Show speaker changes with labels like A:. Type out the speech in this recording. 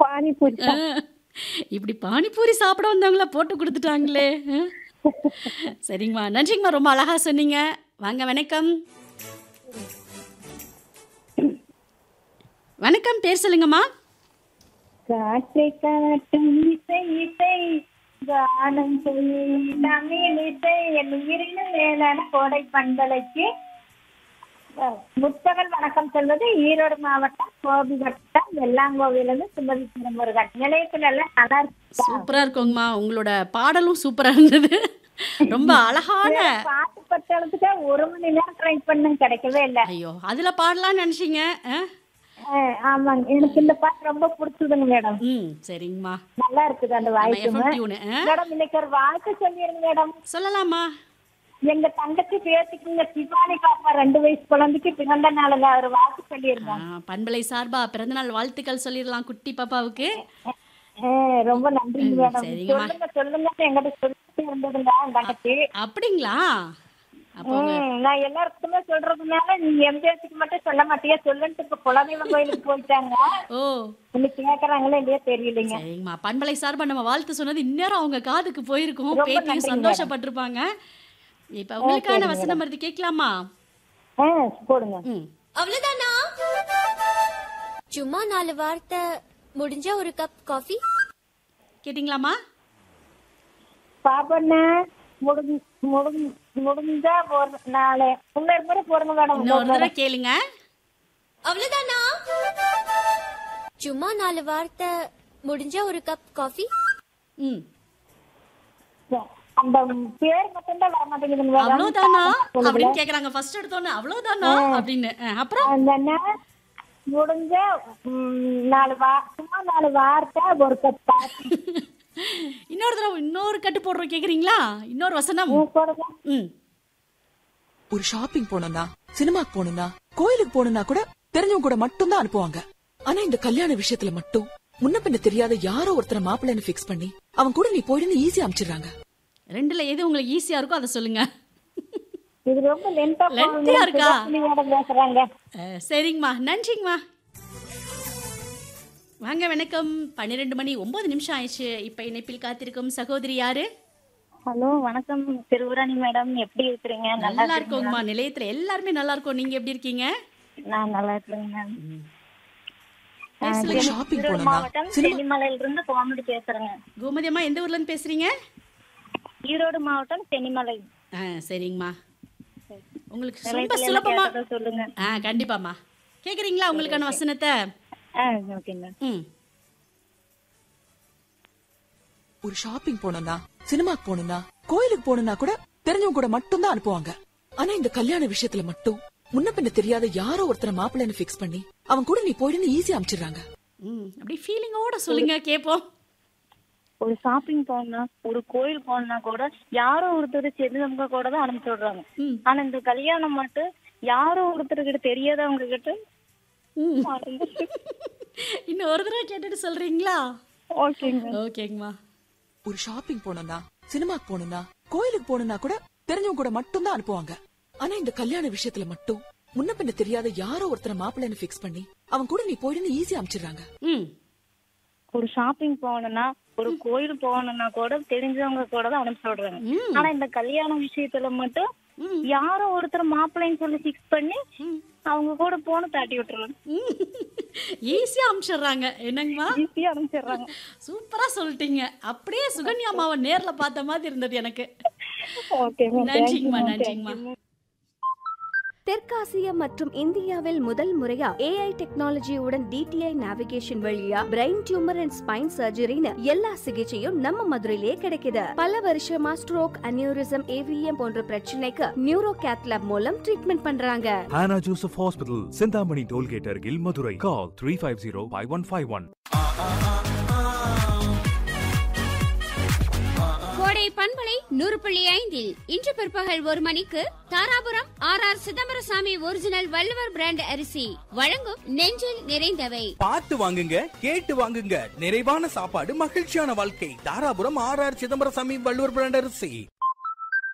A: பானிபூரி
B: ஆ, இப்படி பானிபூரி சாப்பிட வந்தவங்கள போட்டு கொடுத்துட்டாங்களே ஆ. சரிங்கம்மா நன்றிங்கம்மா ரொம்ப அழகா சொன்னீங்க வாங்க வணக்கம் வணக்கம் பேர் சொல்லுங்கம்மா
A: காற்றை காட்டும் இசை இசை கானம் செய்யும் தமிழ் இசை என் உயிரின மேலான கோடை பண்பலைக்கு அஹ், முற்பகல் வணக்கம் சொல்வது ஈரோடு மாவட்டம் கோபி வட்டம் வெள்ளாங்கோவிலிருந்து சுமதி திருமுருகன் நிலையத்துல எல்லாம் நல்லா இருக்கு
B: சூப்பரா இருக்குங்கம்மா உங்களோட பாடலும் சூப்பரா இருந்தது ரொம்ப அழகான
A: பாட்டு பட்டளத்துக்கு ஒரு மணி நேரம் ட்ரை பண்ண கிடைக்கவே இல்லை
B: ஐயோ அதுல பாடலாம்னு நினைச்சீங்க ஆ?
A: அஹ், ஆமாங்க எனக்கு இந்த பாட்டு ரொம்ப பிடிச்சதுங்க மேடம்
B: ம் சரிங்கம்மா
A: நல்லா இருக்குது அந்த
B: நம்ம
A: வாய்ப்பு
B: எஃப்எம் டியூனு ஆ?
A: மேடம் இன்னைக்கு ஒரு வாழ்த்து சொல்லிருங்க மேடம்
B: சொல்லலாமா
A: எங்க தங்கச்சி பேத்திக்குங்க சிவானி பாப்பா ரெண்டு வயசு குழந்தைக்கு பிறந்த நாளுங்க ஒரு வாழ்த்து சொல்லிருங்க
B: ஆ, பண்பலை சார்பா பிறந்தநாள் வாழ்த்துக்கள் சொல்லிடலாம் குட்டி பாப்பாவுக்கு
A: அஹ், ரொம்ப நன்றிங்க மேடம்
B: சரிங்கம்மா.
A: சொல்லுங்க சொல்லுங்க எங்கிட்ட சொல்லிட்டு இருந்ததுங்க என் தங்கச்சி
B: அப்படிங்களா அப்போ
A: ம், நான் எல்லாருக்குமே சொல்றதுனால நீ என் பேத்திக்கு மட்டும் சொல்ல மாட்டியா சொல்லுன்ட்டு இப்ப குலதெய்வம் கோயிலுக்கு போயிட்டாங்க
B: ஓ
A: இன்னைக்கு கேக்குறாங்களோ இல்லையோ தெரியலைங்க
B: சரிங்கம்மா பண்பலை சார்பா நம்ம வாழ்த்து சொன்னது இந்நேரம் அவங்க காதுக்கு போயிருக்கும்
A: ரொம்ப
B: பேத்தியும்
A: நன்றிங்க
B: சந்தோஷப்பட்டிருப்பாங்க இப்ப உங்களுக்கான வசன மருதி கேட்கலாமா
A: ஆ போடுங்க
B: ம்
C: அவ்வளவுதானா சும்மா நாலு வார்த்தை முடிஞ்ச ஒரு கப் காஃபி
B: கேட்டிங்களாமா
A: பாப்பண்ணா முடிஞ்சு முடிஞ்சு முடிஞ்சா ஒரு நாளு இன்னொரு முறை போடுங்க மேடம்
B: இன்னொரு தடவை கேளுங்க
C: அவ்வளவுதானா சும்மா நாலு வார்த்தை முடிஞ்ச ஒரு கப் காஃபி
B: ம்
A: அந்த பேர் மட்டும்தான் வர மாட்டேங்குதுங்க மேடம்
B: அவ்வளவுதானா அப்படின்னு கேக்குறாங்க ஃபர்ஸ்ட் எடுத்தோன்னு அவ்வளவுதானா அப்படின்னு அஹ், அப்புறம்
A: அந்த நா- முடிஞ்ச ம், நாலு வா சும்மா நாலு வார்த்தை ஒரு கப் காஃபி
B: இன்னொரு தடவை இன்னொரு கட்டு போடுறோம் கேக்குறீங்களா இன்னொரு வசனம்
A: போடுங்க
B: ம்
D: ஒரு ஷாப்பிங் போனோம்னா சினிமாக்கு போகணும்னா கோயிலுக்கு போகணும்னா கூட தெரிஞ்சவங்க கூட மட்டும் தான் அனுப்புவாங்க ஆனா இந்த கல்யாண விஷயத்துல மட்டும் முன்ன பின்ன தெரியாத யாரோ ஒருத்தரை மாப்பிள்ளைன்னு ஃபிக்ஸ் பண்ணி அவன் கூட நீ போயிடுன்னு ஈஸியா அமிச்சிடுறாங்க
B: ரெண்டுல எது உங்களுக்கு ஈஸியா இருக்கோ அதை சொல்லுங்க
A: இது ரொம்ப லென்த்தா
B: Lengthy ஆ இருக்கா?
A: மேடம் பேசுறாங்க
B: அஹ், சரிங்கம்மா நன்றிங்கம்மா வாங்க வணக்கம் பன்னிரெண்டு மணி ஒன்பது நிமிஷம் ஆயிடுச்சு இப்ப இணைப்பில் காத்திருக்கும் சகோதரி யாரு
A: ஹலோ வணக்கம் திருவுராணி மேடம் எப்படி இருக்கிறீங்க
B: நல்லா இருக்கோங்கம்மா நிலையத்துல எல்லாருமே நல்லா இருக்கோம் நீங்க எப்படி இருக்கீங்க
A: நான் நல்லா இருக்கிறேங்க மேம்
B: பேர்
D: ஒரு
B: சொல்லுங்க.
D: ஷாப்பிங்
A: ஈரோடு
D: போனோம்னா
A: மாவட்டம் சென்னிமலையில இருந்து கோமடி பேசுறேங்க
B: கோமதி அம்மா எந்த ஊர்ல இருந்து பேசுறீங்க
A: ஈரோடு மாவட்டம் சென்னிமலை
B: ஆ சரிங்கம்மா உங்களுக்கு ரொம்ப
A: நிலையத்துல
B: சுலபமா
A: கேட்டதை சொல்லுங்க
B: ஆ கண்டிப்பாம்மா கேக்குறீங்களா உங்களுக்கான வசனத்தை
A: ஆ ஓகேங்க
B: ம்
D: ஒரு ஷாப்பிங் போனோம்னா சினிமாக்கு போகணும்னா கோயிலுக்கு போகணும்னா கூட தெரிஞ்சவங்க கூட மட்டும் தான் அனுப்புவாங்க ஆனா இந்த கல்யாண விஷயத்துல மட்டும் முன்ன பின்ன தெரியாத யாரோ ஒருத்தரை மாப்பிள்ளைன்னு ஃபிக்ஸ் பண்ணி அவன் கூட நீ போயிடுன்னு ஈஸியா அமிச்சிடுறாங்க
B: ம் அப்படி ஃபீலிங்கோட சொல்லுங்க கேப்போம்
A: ஒரு ஷாப்பிங் போகணும்னா ஒரு கோயில் போகணும்னா கூட யாரோ ஒருத்தர் தெரிஞ்சவங்க கூட தான் அனுப்பிச்சு விடுறாங்க
B: ம்
A: ஆனா இந்த கல்யாணம் மட்டும் யாரோ ஒருத்தர் கிட்ட தெரியாதவங்க கிட்ட
B: ம் இன்னும் ஒரு தடவை கேட்டுட்டு சொல்றீங்களா
A: ஓகேங்க
B: ஓகேங்கம்மா
D: ஒரு ஷாப்பிங் போனோம்னா சினிமாக்கு போகணும்னா கோயிலுக்கு போகணும்னா கூட தெரிஞ்சவங்க கூட மட்டும் தான் அனுப்புவாங்க ஆனா இந்த கல்யாண விஷயத்துல மட்டும் முன்ன பின்ன தெரியாத யாரோ ஒருத்தரை மாப்பிள்ளைன்னு ஃபிக்ஸ் பண்ணி அவன் கூட நீ போயிடுன்னு ஈஸியா அமிச்சிடுறாங்க
B: ம்
A: ஒரு ஷாப்பிங் போகணும்னா ஒரு கோயில் போகணும்னா கூட தெரிஞ்சவங்க கூட தான் அனுப்பிச்சு விடுறாங்க
B: ம்.
A: ஆனா இந்த கல்யாண விஷயத்துல மட்டும்
B: ம்.
A: யாரோ ஒருத்தர் மாப்பிள்ளைன்னு சொல்லி ஃபிக்ஸ் பண்ணி அவங்க கூட போன தாட்டி விட்டுறாங்க
B: ஈஸியா அனுப்பிச்சிடுறாங்க என்னங்கம்மா
A: ஈஸியா அனுப்பிச்சிடுறாங்க
B: சூப்பரா சொல்லிட்டீங்க அப்படியே சுகன்யா அம்மாவை நேர்ல பார்த்த மாதிரி இருந்தது எனக்கு
A: ஓகேங்க
B: நன்றிங்கம்மா நன்றிங்கம்மா
E: தெற்காசியா மற்றும் இந்தியாவில் முதல் முறையா ஏஐ டெக்னாலஜியுடன் டிடிஐ நேவிகேஷன் வழியா பிரெயின் டியூமர் அண்ட் ஸ்பைன் சர்ஜரின்னு எல்லா சிகிச்சையும் நம்ம மதுரையிலே கிடைக்குது பல வருஷமா ஸ்ட்ரோக் அனியூரிசம் ஏவிஎம் போன்ற பிரச்சனைக்கு நியூரோ கேத்லாப் மூலம் ட்ரீட்மெண்ட் பண்றாங்க
F: Hannah Joseph Hospital, Sindhamani Tollgate, Argil, Madurai. Call 350 5151.
G: கோடை பண்பலை நூறு புள்ளி ஐந்தில் இன்று பிற்பகல் ஒரு மணிக்கு Dharapuram R R Chidambaraswamy original Valluvar brand அரிசி வழங்கும் நெஞ்சில் நிறைந்தவை
H: பார்த்து வாங்குங்க கேட்டு வாங்குங்க நிறைவான சாப்பாடு மகிழ்ச்சியான வாழ்க்கை Dharapuram R R Chidambaraswamy Valluvar brand அரிசி